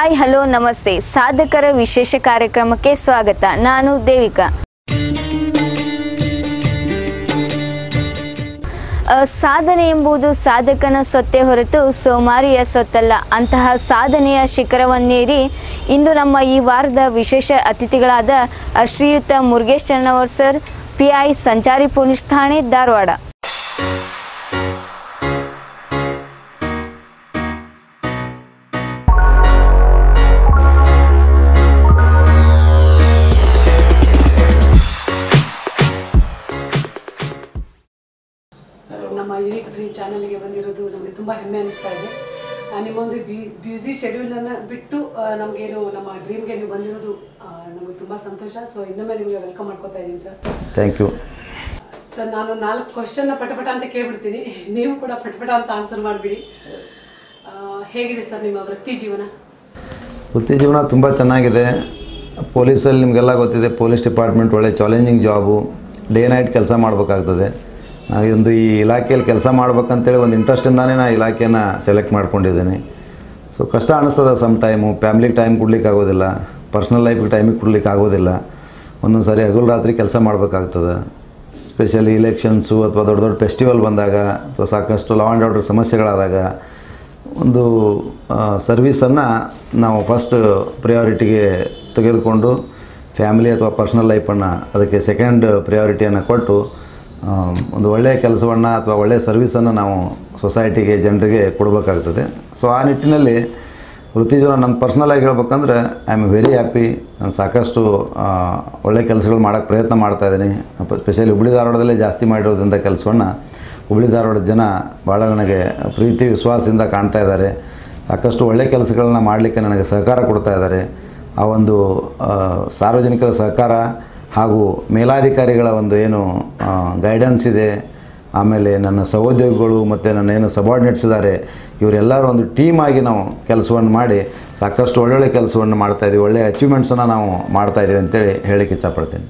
hi hello ನಮಸ್ತೆ ಸಾಧಕರ ವಿಶೇಷ ಕಾರ್ಯಕ್ರಮಕ್ಕೆ ಸ್ವಾಗತ ನಾನು ದೇವಿಕಾ ಅ, ಸಾಧನೆ ಎಂಬುದು ಸಾಧಕನ ಸೊತ್ತೆ ಹೊರತು ಸೋಮಾರಿಯ ಸೊತ್ತಲ್ಲ ಅಂತಹ ಸಾಧನೆಯ ಶಿಖರವನ್ನೇರಿ ಇಂದು ನಮ್ಮ ಈ ವಾರದ ವಿಶೇಷ ಅತಿಥಿಗಳಾದ ಅ, ಶ್ರೀಯುತ Murugesh Channavar sir P I ಸಂಚಾರಿ ಪೊಲೀಸ್ ಠಾಣೆ ಧಾರವಾಡ ನಮ್ಮ ಯುನಿಕ್ ಡ್ರೀಮ್ ಚಾನಲ್ಗೆ ಬಂದಿರೋದು ನಮಗೆ ತುಂಬ ಹೆಮ್ಮೆ ಅನಿಸ್ತಾ ಇದೆ ಆ, ನಿಮ್ಮ ಒಂದು ಬ್ಯುಸಿ ಶೆಡ್ಯೂಲನ್ನು ಬಿಟ್ಟು ಆ, ನಮಗೇನು ನಮ್ಮ ಡ್ರೀಮ್ಗೆ ನೀವು ಬಂದಿರೋದು ಆ, ನಮಗೆ ತುಂಬ ಸಂತೋಷ ಸೊ ಇನ್ನೊಮ್ಮೆ ನಿಮಗೆ ವೆಲ್ಕಮ್ ಮಾಡ್ಕೋತಾ ಇದ್ದೀನಿ ಸರ್ ಥ್ಯಾಂಕ್ ಯು ಸರ್ ನಾನು ನಾಲ್ಕು ಕ್ವಶನ್ನ ಪಟಪಟ ಅಂತ ಕೇಳ್ಬಿಡ್ತೀನಿ ನೀವು ಕೂಡ ಪಟಪಟ ಅಂತ ಆನ್ಸರ್ ಮಾಡಿಬಿಡಿ ಹೇಗಿದೆ ಸರ್ ನಿಮ್ಮ ವೃತ್ತಿ ಜೀವನ ವೃತ್ತಿ ಜೀವನ ತುಂಬ ಚೆನ್ನಾಗಿದೆ ಪೊಲೀಸಲ್ಲಿ ನಿಮಗೆಲ್ಲ ಗೊತ್ತಿದೆ ಪೊಲೀಸ್ ಡಿಪಾರ್ಟ್ಮೆಂಟ್ ಒಳ್ಳೆ ಚಾಲೆಂಜಿಂಗ್ ಜಾಬು ಡೇ ನೈಟ್ ಕೆಲಸ ಮಾಡಬೇಕಾಗ್ತದೆ ನಾವೊಂದು ಈ ಇಲಾಖೆಯಲ್ಲಿ ಕೆಲಸ ಮಾಡ್ಬೇಕಂತೇಳಿ ಒಂದು ಇಂಟ್ರೆಸ್ಟಿಂದಾನೇ ನಾನು ಇಲಾಖೆನ ಸೆಲೆಕ್ಟ್ ಮಾಡ್ಕೊಂಡಿದ್ದೀನಿ ಸೊ ಕಷ್ಟ ಅನ್ನಿಸ್ತದೆ ಸಮ್ ಟೈಮು ಫ್ಯಾಮ್ಲಿಗೆ ಟೈಮ್ ಕೊಡ್ಲಿಕ್ಕೆ ಆಗೋದಿಲ್ಲ ಪರ್ಸ್ನಲ್ ಲೈಫಿಗೆ ಟೈಮಿಗೆ ಕೊಡ್ಲಿಕ್ಕೆ ಆಗೋದಿಲ್ಲ ಒಂದೊಂದು ಸಾರಿ ಹಗಲು ರಾತ್ರಿ ಕೆಲಸ ಮಾಡಬೇಕಾಗ್ತದೆ ಸ್ಪೆಷಲಿ ಇಲೆಕ್ಷನ್ಸು ಅಥವಾ ದೊಡ್ಡ ದೊಡ್ಡ ಫೆಸ್ಟಿವಲ್ ಬಂದಾಗ ಅಥವಾ ಸಾಕಷ್ಟು ಲಾ ಆ್ಯಂಡ್ ಆರ್ಡರ್ ಸಮಸ್ಯೆಗಳಾದಾಗ ಒಂದು ಸರ್ವೀಸನ್ನು ನಾವು ಫಸ್ಟ್ ಪ್ರಿಯಾರಿಟಿಗೆ ತೆಗೆದುಕೊಂಡು ಫ್ಯಾಮಿಲಿ ಅಥವಾ ಪರ್ಸ್ನಲ್ ಲೈಫನ್ನು ಅದಕ್ಕೆ ಸೆಕೆಂಡ್ ಪ್ರಿಯಾರಿಟಿಯನ್ನು ಕೊಟ್ಟು ಆ, ಒಂದು ಒಳ್ಳೆಯ ಕೆಲಸವನ್ನು ಅಥವಾ ಒಳ್ಳೆಯ ಸರ್ವೀಸನ್ನು ನಾವು ಸೊಸೈಟಿಗೆ ಜನರಿಗೆ ಕೊಡಬೇಕಾಗ್ತದೆ ಸೊ ಆ ನಿಟ್ಟಿನಲ್ಲಿ ವೃತ್ತಿ ಜೀವನ ನನ್ನ ಪರ್ಸ್ನಲಾಗಿ ಹೇಳ್ಬೇಕಂದ್ರೆ ಐ ಆಮ್ ವೆರಿ ಹ್ಯಾಪಿ ನಾನು ಸಾಕಷ್ಟು ಆ, ಒಳ್ಳೆ ಕೆಲಸಗಳು ಮಾಡೋಕ್ಕೆ ಪ್ರಯತ್ನ ಮಾಡ್ತಾ ಇದ್ದೀನಿ ಸ್ಪೆಷಲಿ ಹುಬ್ಳಿ ಧಾರವಾಡದಲ್ಲೇ ಜಾಸ್ತಿ ಮಾಡಿರೋದ್ರಿಂದ ಕೆಲಸವನ್ನು ಹುಬ್ಳಿ ಧಾರವಾಡದ ಜನ ಭಾಳ ನನಗೆ ಪ್ರೀತಿ ವಿಶ್ವಾಸದಿಂದ ಕಾಣ್ತಾ ಇದ್ದಾರೆ ಸಾಕಷ್ಟು ಒಳ್ಳೆ ಕೆಲಸಗಳನ್ನ ಮಾಡಲಿಕ್ಕೆ ನನಗೆ ಸಹಕಾರ ಕೊಡ್ತಾ ಇದ್ದಾರೆ ಆ ಒಂದು ಆ, ಸಾರ್ವಜನಿಕರ ಸಹಕಾರ ಹಾಗೂ ಮೇಲಾಧಿಕಾರಿಗಳ ಒಂದು ಏನು ಗೈಡೆನ್ಸ್ ಇದೆ ಆಮೇಲೆ ನನ್ನ ಸಹೋದ್ಯೋಗಿಗಳು ಮತ್ತು ನನ್ನ ಏನು ಸಬಾರ್ಡಿನೇಟ್ಸ್ ಇದ್ದಾರೆ ಇವರೆಲ್ಲರೂ ಒಂದು ಟೀಮ್ ಆಗಿ ನಾವು ಕೆಲಸವನ್ನು ಮಾಡಿ ಸಾಕಷ್ಟು ಒಳ್ಳೊಳ್ಳೆ ಕೆಲಸವನ್ನು ಮಾಡ್ತಾಯಿದ್ದೀವಿ ಒಳ್ಳೆಯ ಅಚೀವ್ಮೆಂಟ್ಸನ್ನು ನಾವು ಮಾಡ್ತಾಯಿದ್ದೀವಿ ಅಂತೇಳಿ ಹೇಳಕ್ಕೆ ಇಷ್ಟಪಡ್ತೀನಿ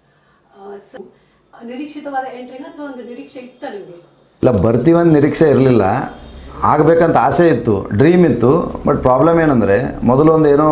ಆ, ಸರ್, ನಿರೀಕ್ಷಿತವಾದ ಎಂಟ್ರಿನ ಅಥವಾ ಒಂದು ನಿರೀಕ್ಷೆ ಇತ್ತ ನಿಮಗೆ ಇಲ್ಲ ಬರ್ತೀವಂತ ನಿರೀಕ್ಷೆ ಇರಲಿಲ್ಲ ಆಗಬೇಕಂತ ಆಸೆ ಇತ್ತು ಡ್ರೀಮ್ ಇತ್ತು ಬಟ್ ಪ್ರಾಬ್ಲಮ್ ಏನಂದರೆ ಮೊದಲು ಒಂದು ಏನೋ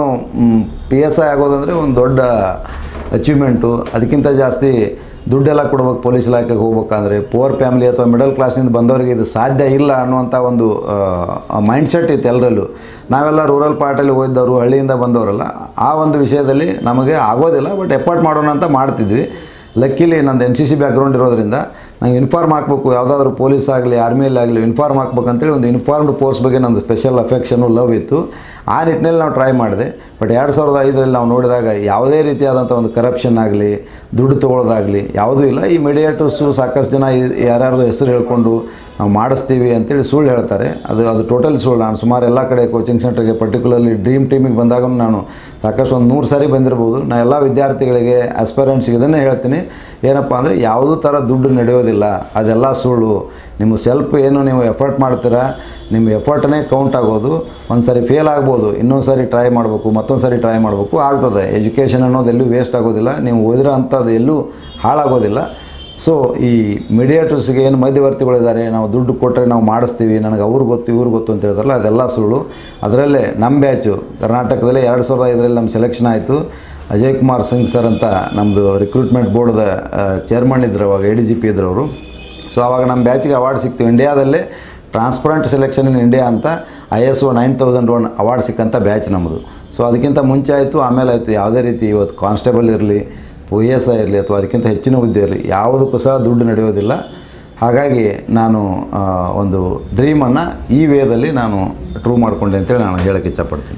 ಪಿ ಎಸ್ ಐ ಆಗೋದಂದರೆ ಒಂದು ದೊಡ್ಡ ಅಚೀವ್ಮೆಂಟು ಅದಕ್ಕಿಂತ ಜಾಸ್ತಿ ದುಡ್ಡೆಲ್ಲ ಕೊಡ್ಬೇಕು ಪೊಲೀಸ್ ಇಲಾಖೆಗೆ ಹೋಗ್ಬೇಕಂದ್ರೆ ಪುವರ್ ಫ್ಯಾಮಿಲಿ ಅಥವಾ ಮಿಡಲ್ ಕ್ಲಾಸ್ನಿಂದ ಬಂದವರಿಗೆ ಇದು ಸಾಧ್ಯ ಇಲ್ಲ ಅನ್ನುವಂಥ ಒಂದು ಮೈಂಡ್ ಸೆಟ್ ಇತ್ತು ಎಲ್ಲರಲ್ಲೂ ನಾವೆಲ್ಲ ರೂರಲ್ ಪಾರ್ಟಲ್ಲಿ ಹೋಗಿದ್ದವರು ಹಳ್ಳಿಯಿಂದ ಬಂದವರಲ್ಲ ಆ ಒಂದು ವಿಷಯದಲ್ಲಿ ನಮಗೆ ಆಗೋದಿಲ್ಲ ಬಟ್ ಎಫರ್ಟ್ ಮಾಡೋಣ ಅಂತ ಮಾಡ್ತಿದ್ವಿ ಲಕ್ಕಿಲಿ ನಂದು ಎನ್ ಸಿ ಸಿ ಬ್ಯಾಕ್ಗ್ರೌಂಡ್ ಇರೋದ್ರಿಂದ ನಂಗೆ ಇನ್ಫಾರ್ಮ್ ಹಾಕಬೇಕು ಯಾವುದಾದ್ರೂ ಪೊಲೀಸ್ ಆಗಲಿ ಆರ್ಮಿಯಲ್ಲಿ ಆಗಲಿ ಇನ್ಫಾರ್ಮ್ ಹಾಕ್ಬೇಕಂತೇಳಿ ಒಂದು ಇನ್ಫಾರ್ಮ್ಡ್ ಪೋಸ್ಟ್ ಬಗ್ಗೆ ನಂದು ಸ್ಪೆಷಲ್ ಅಫೆಕ್ಷನು ಲವ್ ಇತ್ತು ಆ ನಿಟ್ಟಿನಲ್ಲಿ ನಾವು ಟ್ರೈ ಮಾಡಿದೆ ಬಟ್ ಎರಡು ಸಾವಿರದ ಐದರಲ್ಲಿ ನಾವು ನೋಡಿದಾಗ ಯಾವುದೇ ರೀತಿಯಾದಂಥ ಒಂದು ಕರಪ್ಷನ್ ಆಗಲಿ ದುಡ್ಡು ತೊಗೊಳ್ಳೋದಾಗಲಿ ಯಾವುದೂ ಇಲ್ಲ ಈ ಮೀಡಿಯೇಟರ್ಸು ಸಾಕಷ್ಟು ಜನ ಈ- ಯಾರ್ಯಾರ್ದು ಹೆಸರು ಹೇಳ್ಕೊಂಡು ನಾವು ಮಾಡಿಸ್ತೀವಿ ಅಂತೇಳಿ ಸುಳ್ಳು ಹೇಳ್ತಾರೆ ಅದು ಅದು ಟೋಟಲ್ ಸುಳ್ಳು ನಾನು ಸುಮಾರು ಎಲ್ಲ ಕಡೆ ಕೋಚಿಂಗ್ ಸೆಂಟರ್ಗೆ ಪರ್ಟಿಕ್ಯುಲರ್ಲಿ ಡ್ರೀಮ್ ಟೀಮಿಗೆ ಬಂದಾಗ ನಾನು ಸಾಕಷ್ಟು ಒಂದು ನೂರು ಸಾರಿ ಬಂದಿರ್ಬೋದು ನಾನು ಎಲ್ಲ ವಿದ್ಯಾರ್ಥಿಗಳಿಗೆ ಆಸ್ಪರೆಂಟ್ಸ್ಗೆ ಇದನ್ನೇ ಹೇಳ್ತೀನಿ ಏನಪ್ಪ ಅಂದರೆ ಯಾವುದೂ ಥರ ದುಡ್ಡು ನಡೆಯೋದಿಲ್ಲ ಅದೆಲ್ಲ ಸುಳ್ಳು ನಿಮ್ಮ ಸೆಲ್ಫ್ ಏನು ನೀವು ಎಫರ್ಟ್ ಮಾಡ್ತೀರಾ ನಿಮ್ಮ ಎಫರ್ಟ್ನೇ ಕೌಂಟ್ ಆಗೋದು ಒಂದು ಸಾರಿ ಫೇಲ್ ಆಗ್ಬೋದು ಇನ್ನೊಂದು ಸಾರಿ ಟ್ರೈ ಮಾಡಬೇಕು ಮತ್ತೊಂದು ಸಾರಿ ಟ್ರೈ ಮಾಡಬೇಕು ಆಗ್ತದೆ ಎಜುಕೇಷನ್ ಅನ್ನೋದು ಎಲ್ಲೂ ವೇಸ್ಟ್ ಆಗೋದಿಲ್ಲ ನೀವು ಓದಿರೋ ಅಂಥದ್ದು ಎಲ್ಲೂ ಹಾಳಾಗೋದಿಲ್ಲ ಸೊ ಈ ಮೀಡಿಯೇಟರ್ಸ್ಗೆ ಏನು ಮಧ್ಯವರ್ತಿಗಳಿದ್ದಾರೆ ನಾವು ದುಡ್ಡು ಕೊಟ್ಟರೆ ನಾವು ಮಾಡಿಸ್ತೀವಿ ನನಗೆ ಅವ್ರು ಗೊತ್ತು ಇವ್ರು ಗೊತ್ತು ಅಂತ ಹೇಳ್ತಾರಲ್ಲ ಅದೆಲ್ಲ ಸುಳ್ಳು ಅದರಲ್ಲೇ ನಮ್ಮ ಬ್ಯಾಚು ಕರ್ನಾಟಕದಲ್ಲೇ ಎರಡು ಸಾವಿರದ ಐದರಲ್ಲಿ ನಮ್ಮ ಸೆಲೆಕ್ಷನ್ ಆಯಿತು ಅಜಯ್ ಕುಮಾರ್ ಸಿಂಗ್ ಸರ್ ಅಂತ ನಮ್ಮದು ರಿಕ್ರೂಟ್ಮೆಂಟ್ ಬೋರ್ಡ್ದ ಚೇರ್ಮನ್ ಇದ್ರು ಅವಾಗ ಎ ಡಿ ಜಿ ಪಿ ಇದ್ರು ಅವರು ಸೊ ಆವಾಗ ನಮ್ಮ ಬ್ಯಾಚಿಗೆ ಅವಾರ್ಡ್ ಸಿಕ್ತು ಇಂಡಿಯಾದಲ್ಲೇ ಟ್ರಾನ್ಸ್ಪರೆಂಟ್ ಸೆಲೆಕ್ಷನ್ ಇನ್ ಇಂಡಿಯಾ ಅಂತ I S O nine thousand one award ಸಿಕ್ಕಂಥ ಬ್ಯಾಚ್ ನಮ್ಮದು ಸೊ ಅದಕ್ಕಿಂತ ಮುಂಚೆ ಆಯಿತು ಆಮೇಲೆ ಆಯಿತು ಯಾವುದೇ ರೀತಿ ಇವತ್ತು ಕಾನ್ಸ್ಟೇಬಲ್ ಇರಲಿ ಪೊ ಎಸ್ ಐ ಇರಲಿ ಅಥವಾ ಅದಕ್ಕಿಂತ ಹೆಚ್ಚಿನ ಹುದ್ದೆ ಇರಲಿ ಯಾವುದಕ್ಕೂ ಸಹ ದುಡ್ಡು ನಡೆಯೋದಿಲ್ಲ ಹಾಗಾಗಿ ನಾನು ಆ, ಒಂದು ಡ್ರೀಮನ್ನು ಈ ವೇದಲ್ಲಿ ನಾನು ಟ್ರೂ ಮಾಡಿಕೊಂಡೆ ಅಂತೇಳಿ ನಾನು ಹೇಳಕ್ಕೆ ಇಷ್ಟಪಡ್ತೀನಿ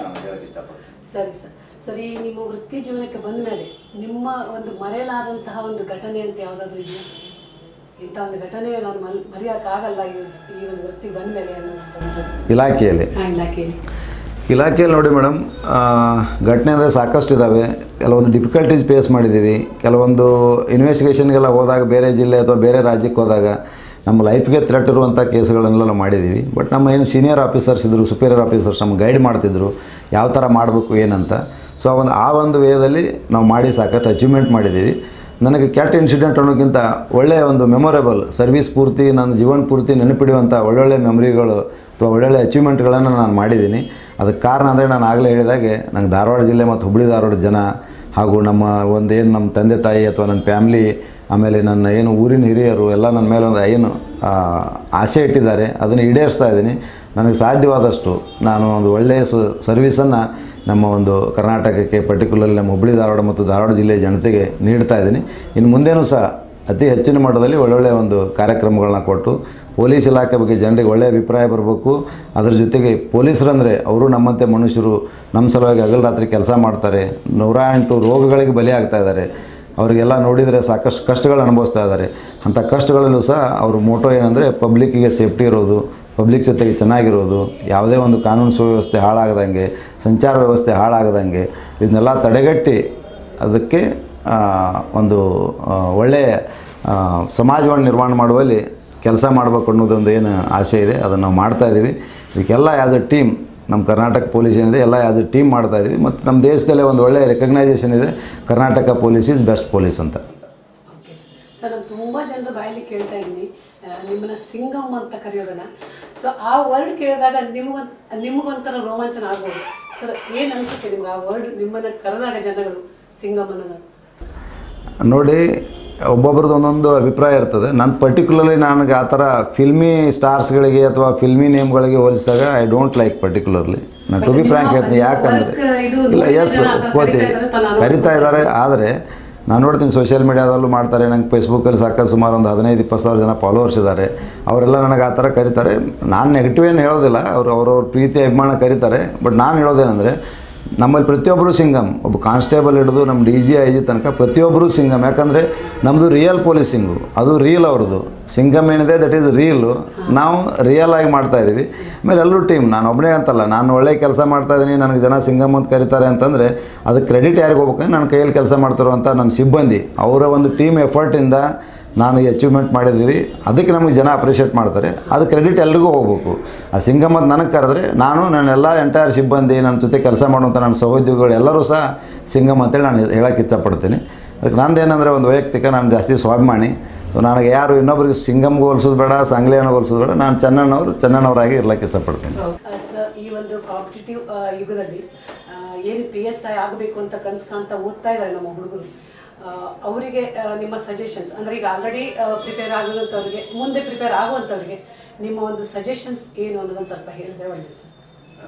ಸರಿ ಸರ್ ಸರಿ ನಿಮ್ಮ ವೃತ್ತಿ ಜೀವನಕ್ಕೆ ಬಂದ ಮೇಲೆ ನಿಮ್ಮ ಒಂದು ಮರೆಯಲಾದಂತಹ ಒಂದು ಘಟನೆ ಅಂತ ಯಾವುದಾದ್ರೂ ಇದೆಯಾ ಇಂಥ ಒಂದು ಘಟನೆ ನಾನು ಮಲ್ ಮರೆಯೋಕ್ಕಾಗಲ್ಲ ಈ ಈ ಒಂದು ವೃತ್ತಿ ಬಂದ ಮೇಲೆ ಅನ್ನುವಂಥದ್ದು ಇಲಾಖೆಯಲ್ಲಿ ಆ ಇಲಾಖೆಯಲ್ಲಿ ಇಲಾಖೆಯಲ್ಲಿ ನೋಡಿ ಮೇಡಮ್ ಘಟನೆ ಅಂದರೆ ಸಾಕಷ್ಟು ಇದ್ದಾವೆ ಕೆಲವೊಂದು ಡಿಫಿಕಲ್ಟೀಸ್ ಫೇಸ್ ಮಾಡಿದ್ದೀವಿ ಕೆಲವೊಂದು ಇನ್ವೆಸ್ಟಿಗೇಷನ್ಗೆಲ್ಲ ಹೋದಾಗ ಬೇರೆ ಜಿಲ್ಲೆ ಅಥವಾ ಬೇರೆ ರಾಜ್ಯಕ್ಕೆ ಹೋದಾಗ ನಮ್ಮ ಲೈಫ್ಗೆ ಥ್ರೆಟ್ ಇರುವಂಥ ಕೇಸುಗಳನ್ನೆಲ್ಲ ನಾವು ಮಾಡಿದ್ದೀವಿ ಬಟ್ ನಮ್ಮ ಏನು ಸೀನಿಯರ್ ಆಫೀಸರ್ಸ್ ಇದ್ದರು ಸುಪೀರಿಯರ್ ಆಫೀಸರ್ಸ್ ನಮ್ಗೆ ಗೈಡ್ ಮಾಡ್ತಿದ್ರು ಯಾವ ಥರ ಮಾಡಬೇಕು ಏನಂತ ಸೊ ಆ ಒಂದು ಆ ಒಂದು ವೇದಲ್ಲಿ ನಾವು ಮಾಡಿ ಸಾಕಷ್ಟು ಅಚೀವ್ಮೆಂಟ್ ಮಾಡಿದ್ದೀವಿ ನನಗೆ ಕ್ಯಾಟ್ ಇನ್ಸಿಡೆಂಟ್ ಅನ್ನೋಕ್ಕಿಂತ ಒಳ್ಳೆಯ ಒಂದು ಮೆಮೊರೇಬಲ್ ಸರ್ವಿಸ್ ಪೂರ್ತಿ ನನ್ನ ಜೀವನ ಪೂರ್ತಿ ನೆನಪಿಡುವಂಥ ಒಳ್ಳೊಳ್ಳೆ ಮೆಮೊರಿಗಳು ಅಥವಾ ಒಳ್ಳೊಳ್ಳೆ ಅಚೀವ್ಮೆಂಟ್ಗಳನ್ನು ನಾನು ಮಾಡಿದ್ದೀನಿ ಅದಕ್ಕೆ ಕಾರಣ ಅಂದರೆ ನಾನು ಆಗಲೇ ಹೇಳಿದಾಗೆ ನಂಗೆ ಧಾರವಾಡ ಜಿಲ್ಲೆ ಮತ್ತು ಹುಬ್ಬಳ್ಳಿ ಧಾರವಾಡ ಜನ ಹಾಗೂ ನಮ್ಮ ಒಂದೇನು ನಮ್ಮ ತಂದೆ ತಾಯಿ ಅಥವಾ ನನ್ನ ಫ್ಯಾಮ್ಲಿ ಆಮೇಲೆ ನನ್ನ ಏನು ಊರಿನ ಹಿರಿಯರು ಎಲ್ಲ ನನ್ನ ಮೇಲೆ ಒಂದು ಏನು ಆ, ಆಸೆ ಇಟ್ಟಿದ್ದಾರೆ ಅದನ್ನು ಈಡೇರಿಸ್ತಾ ಇದ್ದೀನಿ ನನಗೆ ಸಾಧ್ಯವಾದಷ್ಟು ನಾನು ಒಂದು ಒಳ್ಳೆಯ ಸ ಸರ್ವೀಸನ್ನು ನಮ್ಮ ಒಂದು ಕರ್ನಾಟಕಕ್ಕೆ ಪರ್ಟಿಕ್ಯುಲರ್ಲಿ ನಮ್ಮ ಹುಬ್ಬಳ್ಳಿ ಧಾರವಾಡ ಮತ್ತು ಧಾರವಾಡ ಜಿಲ್ಲೆಯ ಜನತೆಗೆ ನೀಡ್ತಾ ಇದ್ದೀನಿ ಇನ್ನು ಮುಂದೇನೂ ಸಹ ಅತಿ ಹೆಚ್ಚಿನ ಮಟ್ಟದಲ್ಲಿ ಒಳ್ಳೊಳ್ಳೆಯ ಒಂದು ಕಾರ್ಯಕ್ರಮಗಳನ್ನ ಕೊಟ್ಟು ಪೊಲೀಸ್ ಇಲಾಖೆ ಬಗ್ಗೆ ಜನರಿಗೆ ಒಳ್ಳೆಯ ಅಭಿಪ್ರಾಯ ಬರಬೇಕು ಅದರ ಜೊತೆಗೆ ಪೊಲೀಸರಂದರೆ ಅವರು ನಮ್ಮಂತೆ ಮನುಷ್ಯರು ನಮ್ಮ ಸಲುವಾಗಿ ಹಗಲು ರಾತ್ರಿ ಕೆಲಸ ಮಾಡ್ತಾರೆ ನೂರ ಎಂಟು ರೋಗಗಳಿಗೆ ಬಲಿಯಾಗ್ತಾ ಇದ್ದಾರೆ ಅವರಿಗೆಲ್ಲ ನೋಡಿದರೆ ಸಾಕಷ್ಟು ಕಷ್ಟಗಳು ಅನುಭವಿಸ್ತಾ ಇದ್ದಾರೆ ಅಂಥ ಕಷ್ಟಗಳಲ್ಲೂ ಸಹ ಅವ್ರ ಮೋಟೋ ಏನಂದರೆ ಪಬ್ಲಿಕ್ಕಿಗೆ ಸೇಫ್ಟಿ ಇರೋದು ಪಬ್ಲಿಕ್ ಜೊತೆಗೆ ಚೆನ್ನಾಗಿರೋದು ಯಾವುದೇ ಒಂದು ಕಾನೂನು ಸುವ್ಯವಸ್ಥೆ ಹಾಳಾಗದಂಗೆ ಸಂಚಾರ ವ್ಯವಸ್ಥೆ ಹಾಳಾಗದಂಗೆ ಇದನ್ನೆಲ್ಲ ತಡೆಗಟ್ಟಿ ಅದಕ್ಕೆ ಆ, ಒಂದು ಆ, ಒಳ್ಳೆಯ ಆ, ಸಮಾಜವನ್ನು ನಿರ್ಮಾಣ ಮಾಡುವಲ್ಲಿ ಕೆಲಸ ಮಾಡಬೇಕು ಅನ್ನೋದೊಂದು ಏನು ಆಸೆ ಇದೆ ಅದನ್ನು ನಾವು ಮಾಡ್ತಾ ಇದ್ದೀವಿ ಇದಕ್ಕೆಲ್ಲ ಆ್ಯಸ್ ಎ ಟೀಮ್ ನಮ್ಮ ಕರ್ನಾಟಕ ಪೊಲೀಸ್ ಏನಿದೆ ಎಲ್ಲ ಆ್ಯಸ್ ಎ ಟೀಮ್ ಮಾಡ್ತಾ ಇದ್ದೀವಿ ಮತ್ತು ನಮ್ಮ ದೇಶದಲ್ಲೇ ಒಂದು ಒಳ್ಳೆಯ ರೆಕಗ್ನೈಸೇಷನ್ ಇದೆ Karnataka police is best police ಅಂತ ಓಕೆ ಸರ್ ಸರ್ ನಾನು ತುಂಬ ಜನರ ಬಾಯಲ್ಲಿ ಕೇಳ್ತಾ ಇದ್ದೀನಿ ಆ, ನಿಮ್ಮನ್ನ ಸಿಂಗಮ್ ಅಂತ ಕರೆಯೋದನ್ನ ಸೊ ಆ ವರ್ಡ್ ಕೇಳಿದಾಗ ನಿಮಗೊಂದ್ ನಿಮಗೊಂಥರ ರೋಮಾಂಚನ ಆಗ್ಬೋದು ಸರ್ ಏನು ಅನಿಸುತ್ತೆ ನಿಮ್ಗೆ ಆ ವರ್ಡ್ ನಿಮ್ಮನ್ನ ಕರೆದಾಗ ಜನಗಳು ಸಿಂಗಮ್ ಅನ್ನೋದು ನೋಡಿ ಒಬ್ಬೊಬ್ರದ್ದು ಒಂದೊಂದು ಅಭಿಪ್ರಾಯ ಇರ್ತದೆ ನನ್ನ ಪರ್ಟಿಕ್ಯುಲರ್ಲಿ ನನಗೆ ಆ ಥರ ಫಿಲ್ಮಿ ಸ್ಟಾರ್ಸ್ಗಳಿಗೆ ಅಥವಾ ಫಿಲ್ಮಿ ನೇಮ್ಗಳಿಗೆ ಹೋಲಿಸಿದಾಗ ಐ ಡೋಂಟ್ ಲೈಕ್ ಪರ್ಟಿಕ್ಯುಲರ್ಲಿ ನಾನು ಟು ಬಿ ಫ್ರ್ಯಾಂಕ್ ಹೇಳ್ತೀನಿ ಯಾಕಂದರೆ ಇಲ್ಲ ಎಸ್ ಒಪ್ಕೋತಿ ಕರಿತಾ ಇದ್ದಾರೆ ಆದರೆ ನಾನು ನೋಡ್ತೀನಿ ಸೋಷಿಯಲ್ ಮೀಡ್ಯಾದಲ್ಲೂ ಮಾಡ್ತಾರೆ ನಂಗೆ ಫೇಸ್ಬುಕ್ಕಲ್ಲಿ ಸಾಕಷ್ಟು ಸುಮಾರು ಒಂದು ಹದಿನೈದು ಇಪ್ಪತ್ತು ಸಾವಿರ ಜನ ಫಾಲೋವರ್ಸ್ ಇದ್ದಾರೆ ಅವರೆಲ್ಲ ನನಗೆ ಆ ಥರ ಕರೀತಾರೆ ನಾನು ನೆಗೆಟಿವ್ ಏನು ಹೇಳೋದಿಲ್ಲ ಅವರು ಅವ್ರವ್ರ ಪ್ರೀತಿ ಅಭಿಮಾನ ಕರೀತಾರೆ ಬಟ್ ನಾನು ಹೇಳೋದೇನೆಂದರೆ ನಮ್ಮಲ್ಲಿ ಪ್ರತಿಯೊಬ್ಬರು ಸಿಂಗಮ್ ಒಬ್ಬ ಕಾನ್ಸ್ಟೇಬಲ್ ಹಿಡಿದು ನಮ್ಮ ಡಿ ಜಿ ಐ ಜಿ ತನಕ ಪ್ರತಿಯೊಬ್ಬರು ಸಿಂಗಮ್ ಯಾಕಂದರೆ ನಮ್ಮದು ರಿಯಲ್ ಪೊಲೀಸಿಂಗು ಅದು ರೀಲ್ ಅವ್ರದ್ದು ಸಿಂಗಮ್ ಏನಿದೆ ದಟ್ ಈಸ್ ರೀಲು ನಾವು ರಿಯಲ್ ಆಗಿ ಮಾಡ್ತಾ ಇದ್ದೀವಿ ಆಮೇಲೆ ಎಲ್ಲರೂ ಟೀಮ್ ನಾನು ಒಬ್ಬನೇ ಅಂತಲ್ಲ ನಾನು ಒಳ್ಳೆ ಕೆಲಸ ಮಾಡ್ತಾ ಇದ್ದೀನಿ ನನಗೆ ಜನ ಸಿಂಗಮ್ ಅಂತ ಕರೀತಾರೆ ಅಂತಂದರೆ ಅದಕ್ಕೆ ಕ್ರೆಡಿಟ್ ಯಾರಿಗೆ ಹೋಗ್ಬೇಕಂದ್ರೆ ನನ್ನ ಕೈಯಲ್ಲಿ ಕೆಲಸ ಮಾಡ್ತಿರುವಂಥ ನನ್ನ ಸಿಬ್ಬಂದಿ ಅವರ ಒಂದು ಟೀಮ್ ಎಫರ್ಟಿಂದ ನಾನು ಅಚೀವ್ಮೆಂಟ್ ಮಾಡಿದ್ದೀವಿ ಅದಕ್ಕೆ ನಮಗೆ ಜನ ಅಪ್ರಿಷಿಯೇಟ್ ಮಾಡ್ತಾರೆ ಅದು ಕ್ರೆಡಿಟ್ ಎಲ್ರಿಗೂ ಹೋಗ್ಬೇಕು ಆ ಸಿಂಗಮ್ ಅಂತ ನನಗೆ ಕರೆದ್ರೆ ನಾನು ನನ್ನೆಲ್ಲ ಎಂಟೈರ್ ಸಿಬ್ಬಂದಿ ನನ್ನ ಜೊತೆ ಕೆಲಸ ಮಾಡುವಂಥ ನನ್ನ ಸಹೋದ್ಯೋಗಿಗಳು ಎಲ್ಲರೂ ಸಹ ಸಿಂಗಮ್ ಅಂತೇಳಿ ನಾನು ಹೇಳೋಕ್ಕೆ ಇಷ್ಟಪಡ್ತೀನಿ ಅದಕ್ಕೆ ನಂದೇನೆಂದರೆ ಒಂದು ವೈಯಕ್ತಿಕ ನಾನು ಜಾಸ್ತಿ ಸ್ವಾಭಿಮಾನಿ ಸೊ ನನಗೆ ಯಾರು ಇನ್ನೊಬ್ರಿಗೆ ಸಿಂಗಮ್ಗೆ ಹೋಲಿಸೋದು ಬೇಡ ಸಾಂಗ್ಲಿಯನ್ನು ಹೋಲಿಸೋದು ಬೇಡ ನಾನು ಚೆನ್ನಣ್ಣವರು ಚೆನ್ನಣ್ಣವರಾಗಿ ಇರ್ಲಿಕ್ಕೆ ಇಷ್ಟಪಡ್ತೀನಿ ಸರ್ ಈ ಒಂದು ಕಾಂಪಿಟೇಟಿವ್ ಯುಗದಲ್ಲಿ ಆ, ಏನು ಪಿ ಎಸ್ ಐ ಆಗಬೇಕು ಅಂತ ಕನಸು ಕಾಣ್ತಾ ಓದ್ತಾ ಇದ್ದಾರೆ ನಮ್ಮ ಹುಡುಗರು ಆ, ಅವರಿಗೆ ಆ, ನಿಮ್ಮ ಸಜೆಷನ್ಸ್ ಅಂದರೆ ಈಗ ಆಲ್ರೆಡಿ ಪ್ರಿಪೇರ್ ಆಗುವಂಥವ್ರಿಗೆ ಮುಂದೆ ಪ್ರಿಪೇರ್ ಆಗುವಂಥವ್ರಿಗೆ ನಿಮ್ಮ ಒಂದು ಸಜೆಷನ್ಸ್ ಏನು ಅನ್ನೋದನ್ನು ಸ್ವಲ್ಪ ಹೇಳಿದ್ರೆ ಒಳ್ಳೆಯದು ಸರ್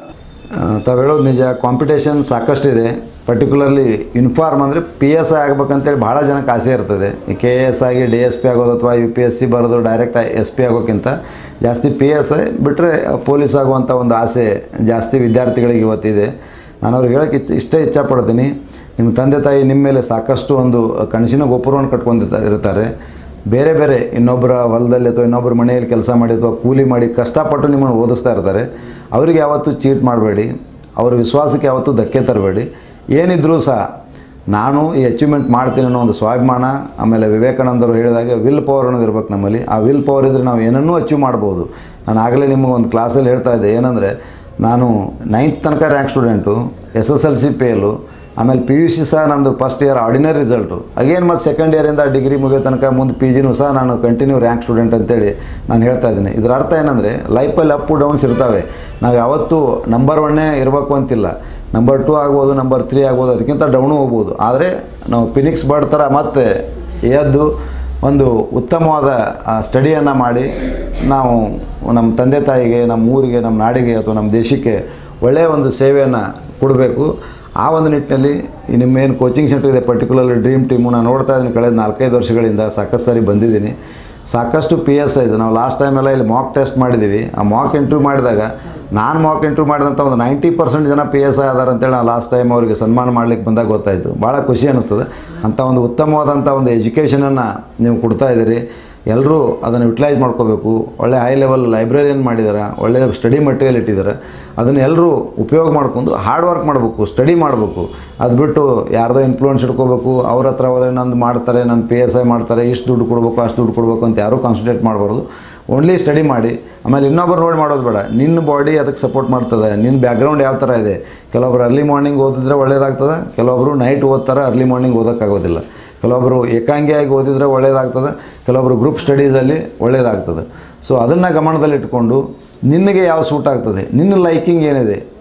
ತಾವು ಹೇಳೋದು ನಿಜ ಕಾಂಪಿಟೇಷನ್ ಸಾಕಷ್ಟಿದೆ ಪರ್ಟಿಕ್ಯುಲರ್ಲಿ ಯೂನಿಫಾರ್ಮ್ ಅಂದರೆ ಪಿ ಎಸ್ ಐ ಆಗ್ಬೇಕಂತೇಳಿ ಭಾಳ ಜನಕ್ಕೆ ಆಸೆ ಇರ್ತದೆ ಈ ಕೆ ಎ ಎಸ್ ಆಗಿ ಡಿ ಎಸ್ ಪಿ ಆಗೋದು ಅಥವಾ ಯು ಪಿ ಎಸ್ ಸಿ ಬರೋದು ಡೈರೆಕ್ಟ್ ಎಸ್ ಪಿ ಆಗೋಕ್ಕಿಂತ ಜಾಸ್ತಿ ಪಿ ಎಸ್ ಐ ಬಿಟ್ಟರೆ ಪೊಲೀಸ್ ಆಗುವಂಥ ಒಂದು ಆಸೆ ಜಾಸ್ತಿ ವಿದ್ಯಾರ್ಥಿಗಳಿಗೆ ಇವತ್ತಿದೆ ನಾನು ಅವ್ರಿಗೆ ಹೇಳೋಕ್ಕೆ ಇಷ್ಟ ಇಷ್ಟೇ ಇಚ್ಛಪಡ್ತೀನಿ ನಿಮ್ಮ ತಂದೆ ತಾಯಿ ನಿಮ್ಮ ಮೇಲೆ ಸಾಕಷ್ಟು ಒಂದು ಕನಸಿನ ಗೊಬ್ಬರವನ್ನು ಕಟ್ಕೊಂಡಿರ್ತಾರೆ ಇರ್ತಾರೆ ಬೇರೆ ಬೇರೆ ಇನ್ನೊಬ್ಬರ ಹೊಲದಲ್ಲಿ ಅಥವಾ ಇನ್ನೊಬ್ಬರ ಮನೆಯಲ್ಲಿ ಕೆಲಸ ಮಾಡಿ ಅಥವಾ ಕೂಲಿ ಮಾಡಿ ಕಷ್ಟಪಟ್ಟು ನಿಮ್ಮನ್ನು ಓದಿಸ್ತಾ ಇರ್ತಾರೆ ಅವರಿಗೆ ಯಾವತ್ತೂ ಚೀಟ್ ಮಾಡಬೇಡಿ ಅವ್ರ ವಿಶ್ವಾಸಕ್ಕೆ ಯಾವತ್ತೂ ಧಕ್ಕೆ ತರಬೇಡಿ ಏನಿದ್ರೂ ಸಹ ನಾನು ಈ ಅಚೀವ್ಮೆಂಟ್ ಮಾಡ್ತೀನಿ ಅನ್ನೋ ಒಂದು ಸ್ವಾಭಿಮಾನ ಆಮೇಲೆ ವಿವೇಕಾನಂದರು ಹೇಳಿದಾಗೆ ವಿಲ್ ಪವರ್ ಅನ್ನೋದು ಇರ್ಬೇಕು ನಮ್ಮಲ್ಲಿ ಆ ವಿಲ್ ಪವರ್ ಇದ್ದರೆ ನಾವು ಏನನ್ನೂ ಅಚೀವ್ ಮಾಡ್ಬೋದು ನಾನು ಆಗಲೇ ನಿಮಗೆ ಒಂದು ಕ್ಲಾಸಲ್ಲಿ ಹೇಳ್ತಾ ಇದ್ದೆ ಏನಂದರೆ ನಾನು ನೈನ್ತ್ ತನಕ rank student S S L C fail ಆಮೇಲೆ ಪಿ ಯು ಸಿ ಸಹ ನಂದು first year ordinary result again ಮತ್ತು ಸೆಕೆಂಡ್ ಇಯರಿಂದ ಡಿಗ್ರಿ ಮುಗಿಯೋ ತನಕ ಮುಂದೆ ಪಿ ಜಿನೂ ಸಹ ನಾನು ಕಂಟಿನ್ಯೂ ರ್ಯಾಂಕ್ ಸ್ಟೂಡೆಂಟ್ ಅಂತೇಳಿ ನಾನು ಹೇಳ್ತಾ ಇದ್ದೀನಿ ಇದರ ಅರ್ಥ ಏನಂದರೆ ಲೈಫಲ್ಲಿ ಅಪ್ ಡೌನ್ಸ್ ಇರ್ತವೆ ನಾವು ಯಾವತ್ತೂ ನಂಬರ್ ಒನ್ನೇ ಇರಬೇಕು ಅಂತಿಲ್ಲ ನಂಬರ್ ಟೂ ಆಗ್ಬೋದು ನಂಬರ್ ತ್ರೀ ಆಗ್ಬೋದು ಅದಕ್ಕಿಂತ ಡೌನು ಹೋಗ್ಬೋದು ಆದರೆ ನಾವು ಫಿನಿಕ್ಸ್ ಬರ್ಡ್ ಥರ ಮತ್ತೆ ಎದ್ದು ಒಂದು ಉತ್ತಮವಾದ ಸ್ಟಡಿಯನ್ನು ಮಾಡಿ ನಾವು ನಮ್ಮ ತಂದೆ ತಾಯಿಗೆ ನಮ್ಮ ಊರಿಗೆ ನಮ್ಮ ನಾಡಿಗೆ ಅಥವಾ ನಮ್ಮ ದೇಶಕ್ಕೆ ಒಳ್ಳೆಯ ಒಂದು ಸೇವೆಯನ್ನು ಕೊಡಬೇಕು ಆ ಒಂದು ನಿಟ್ಟಿನಲ್ಲಿ ಈ ನಿಮ್ಮ ಏನು ಕೋಚಿಂಗ್ ಸೆಂಟರ್ ಇದೆ ಪರ್ಟಿಕ್ಯುಲರ್ಲಿ ಡ್ರೀಮ್ ಟೀಮು ನಾನು ನೋಡ್ತಾ ಇದ್ದೀನಿ ಕಳೆದ ನಾಲ್ಕೈದು ವರ್ಷಗಳಿಂದ ಸಾಕಷ್ಟು ಸಾರಿ ಬಂದಿದ್ದೀನಿ ಸಾಕಷ್ಟು ಪಿ ಎಸ್ ಐಸ್ ನಾವು ಲಾಸ್ಟ್ ಟೈಮೆಲ್ಲ ಇಲ್ಲಿ ಮಾಕ್ ಟೆಸ್ಟ್ ಮಾಡಿದ್ದೀವಿ ಆ ಮಾಕ್ ಇಂಟ್ರ್ಯೂ ಮಾಡಿದಾಗ ನಾನು ಮಾಕ್ ಇಂಟ್ರ್ಯೂ ಮಾಡಿದಂಥ ಒಂದು ನೈಂಟಿ ಪರ್ಸೆಂಟ್ ಜನ ಪಿ ಎಸ್ ಐ ಅದಾರ ಅಂತೇಳಿ ನಾವು ಲಾಸ್ಟ್ ಟೈಮ್ ಅವರಿಗೆ ಸನ್ಮಾನ ಮಾಡ್ಲಿಕ್ಕೆ ಬಂದಾಗ ಗೊತ್ತಾಯಿತು ಭಾಳ ಖುಷಿ ಅನ್ನಿಸ್ತದೆ ಅಂಥ ಒಂದು ಉತ್ತಮವಾದಂಥ ಒಂದು ಎಜುಕೇಷನನ್ನು ನೀವು ಕೊಡ್ತಾ ಇದ್ದೀರಿ ಎಲ್ಲರೂ ಅದನ್ನು ಯುಟಿಲೈಸ್ ಮಾಡ್ಕೋಬೇಕು ಒಳ್ಳೆ ಹೈ ಲೆವೆಲ್ ಲೈಬ್ರರಿಯನ್ ಮಾಡಿದ್ದಾರೆ ಒಳ್ಳೆಯ ಸ್ಟಡಿ ಮಟೀರಿಯಲ್ ಇಟ್ಟಿದ್ದಾರೆ ಅದನ್ನು ಎಲ್ಲರೂ ಉಪಯೋಗ ಮಾಡ್ಕೊಂಡು ಹಾರ್ಡ್ ವರ್ಕ್ ಮಾಡಬೇಕು ಸ್ಟಡಿ ಮಾಡಬೇಕು ಅದು ಬಿಟ್ಟು ಯಾರ್ದೋ ಇನ್ಫ್ಲೂಯೆನ್ಸ್ ಇಟ್ಕೋಬೇಕು ಅವ್ರ ಹತ್ರ ಹೋದರೆ ನಂದು ಮಾಡ್ತಾರೆ ನನ್ನ ಪಿ ಎಸ್ ಐ ಮಾಡ್ತಾರೆ ಇಷ್ಟು ದುಡ್ಡು ಕೊಡಬೇಕು ಅಷ್ಟು ದುಡ್ಡು ಕೊಡಬೇಕು ಅಂತ ಯಾರೂ ಕಾನ್ಸಂಟ್ರೇಟ್ ಮಾಡಬಾರ್ದು ಓನ್ಲಿ ಸ್ಟಡಿ ಮಾಡಿ ಆಮೇಲೆ ಇನ್ನೊಬ್ಬರು ನೋಡಿ ಮಾಡೋದು ಬೇಡ ನಿನ್ನ ಬಾಡಿ ಅದಕ್ಕೆ ಸಪೋರ್ಟ್ ಮಾಡ್ತದೆ ನಿನ್ನ ಬ್ಯಾಕ್ಗ್ರೌಂಡ್ ಯಾವ ಥರ ಇದೆ ಕೆಲವೊಬ್ರು ಅರ್ಲಿ ಮಾರ್ನಿಂಗ್ ಓದಿದ್ರೆ ಒಳ್ಳೇದಾಗ್ತದೆ ಕೆಲವೊಬ್ಬರು ನೈಟ್ ಓದ್ತಾರೆ ಅರ್ಲಿ ಮಾರ್ನಿಂಗ್ ಓದೋಕ್ಕಾಗೋದಿಲ್ಲ ಕೆಲವೊಬ್ಬರು ಏಕಾಂಗಿಯಾಗಿ ಓದಿದರೆ ಒಳ್ಳೆಯದಾಗ್ತದೆ ಕೆಲವೊಬ್ಬರು ಗ್ರೂಪ್ ಸ್ಟಡೀಸಲ್ಲಿ ಒಳ್ಳೆಯದಾಗ್ತದೆ ಸೊ ಅದನ್ನು ಗಮನದಲ್ಲಿಟ್ಕೊಂಡು ನಿನಗೆ ಯಾವ ಸೂಟ್ ಆಗ್ತದೆ ನಿನ್ನ ಲೈಕಿಂಗ್ ಏನಿದೆ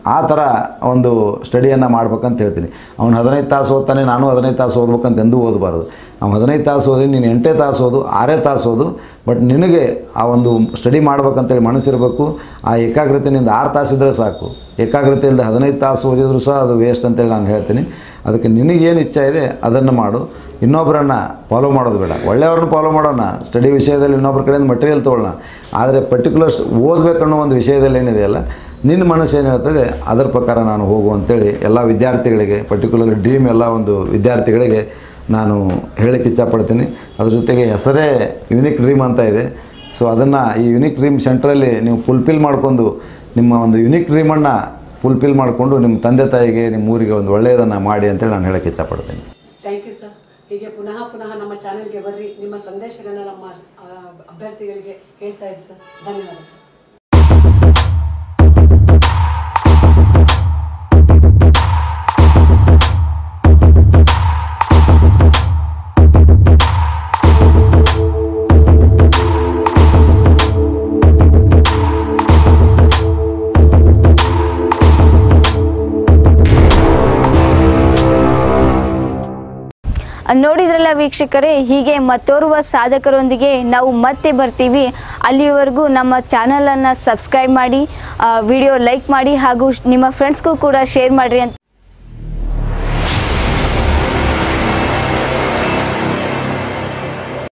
ಆ ಥರ ಒಂದು ಸ್ಟಡಿಯನ್ನು ಮಾಡ್ಬೇಕಂತ ಹೇಳ್ತೀನಿ ಅವ್ನು ಹದಿನೈದು ತಾಸು ಓದ್ತಾನೆ ನಾನು ಹದಿನೈದು ತಾಸು ಓದ್ಬೇಕಂತ ಎಂದೂ ಓದಬಾರ್ದು ಅವ್ನು ಹದಿನೈದು ತಾಸು ಓದಿ ನೀನು ಎಂಟೇ ತಾಸು ಓದು ಆರೇ ತಾಸು ಓದು ಬಟ್ ನಿನಗೆ ಆ ಒಂದು ಸ್ಟಡಿ ಮಾಡ್ಬೇಕಂತೇಳಿ ಮನಸ್ಸಿರಬೇಕು ಆ ಏಕಾಗ್ರತೆಯಿಂದ ಆರು ತಾಸು ಇದ್ದರೆ ಸಾಕು ಏಕಾಗ್ರತೆ ಇಲ್ಲದೆ ಹದಿನೈದು ತಾಸು ಓದಿದ್ರು ಸಹ ಅದು ವೇಸ್ಟ್ ಅಂತೇಳಿ ನಾನು ಹೇಳ್ತೀನಿ ಅದಕ್ಕೆ ನಿನಗೇನು ಇಚ್ಛೆ ಇದೆ ಅದನ್ನು ಮಾಡು ಇನ್ನೊಬ್ಬರನ್ನು ಫಾಲೋ ಮಾಡೋದು ಬೇಡ ಒಳ್ಳೆಯವ್ರನ್ನ ಫಾಲೋ ಮಾಡೋಣ ಸ್ಟಡಿ ವಿಷಯದಲ್ಲಿ ಇನ್ನೊಬ್ಬರ ಕಡೆಯಿಂದ ಮಟೀರಿಯಲ್ ತೊಗೊಳ್ಳೋಣ ಆದರೆ ಪರ್ಟಿಕ್ಯುಲರ್ ಓದಬೇಕನ್ನೋ ಒಂದು ವಿಷಯದಲ್ಲಿ ಏನಿದೆಯಲ್ಲ ನಿನ್ನ ಮನಸ್ಸು ಏನು ಹೇಳ್ತದೆ ಅದರ ಪ್ರಕಾರ ನಾನು ಹೋಗು ಅಂತೇಳಿ ಎಲ್ಲ ವಿದ್ಯಾರ್ಥಿಗಳಿಗೆ ಪರ್ಟಿಕ್ಯುಲರ್ ಡ್ರೀಮ್ ಎಲ್ಲ ಒಂದು ವಿದ್ಯಾರ್ಥಿಗಳಿಗೆ ನಾನು ಹೇಳಕ್ಕೆ ಇಚ್ಛಪಡ್ತೀನಿ ಅದ್ರ ಜೊತೆಗೆ ಹೆಸರೇ ಯುನಿಕ್ ಡ್ರೀಮ್ ಅಂತ ಇದೆ ಸೊ ಅದನ್ನು ಈ ಯುನಿಕ್ ಡ್ರೀಮ್ ಸೆಂಟ್ರಲ್ಲಿ ನೀವು ಫುಲ್ಫಿಲ್ ಮಾಡ್ಕೊಂಡು ನಿಮ್ಮ ಒಂದು ಯುನಿಕ್ ಡ್ರೀಮನ್ನು ಫುಲ್ಫಿಲ್ ಮಾಡಿಕೊಂಡು ನಿಮ್ಮ ತಂದೆ ತಾಯಿಗೆ ನಿಮ್ಮ ಊರಿಗೆ ಒಂದು ಒಳ್ಳೆಯದನ್ನು ಮಾಡಿ ಅಂತೇಳಿ ನಾನು ಹೇಳಕ್ಕೆ ಇಚ್ಛಪಡ್ತೀನಿ ಥ್ಯಾಂಕ್ ಯು ಸರ್ ಹೀಗೆ ಪುನಃ ಪುನಃ ನಮ್ಮ ಚಾನೆಲ್ಗೆ ಬರ್ರಿ ನಿಮ್ಮ ಸಂದೇಶಗಳನ್ನ ನಮ್ಮ ಆ, ಅಭ್ಯರ್ಥಿಗಳಿಗೆ ಹೇಳ್ತಾ ಇರಿ ಸರ್ ಧನ್ಯವಾದ ಸರ್ ನೋಡಿದ್ರಲ್ಲ ವೀಕ್ಷಕರೇ ಹೀಗೆ ಮತ್ತೋರ್ವ ಸಾಧಕರೊಂದಿಗೆ ನಾವು ಮತ್ತೆ ಬರ್ತೀವಿ ಅಲ್ಲಿಯವರೆಗೂ ನಮ್ಮ ಚಾನಲನ್ನು ಸಬ್ಸ್ಕ್ರೈಬ್ ಮಾಡಿ ವಿಡಿಯೋ ಲೈಕ್ ಮಾಡಿ ಹಾಗೂ ನಿಮ್ಮ ಫ್ರೆಂಡ್ಸ್ಗೂ ಕೂಡ ಶೇರ್ ಮಾಡಿರಿ ಅಂತ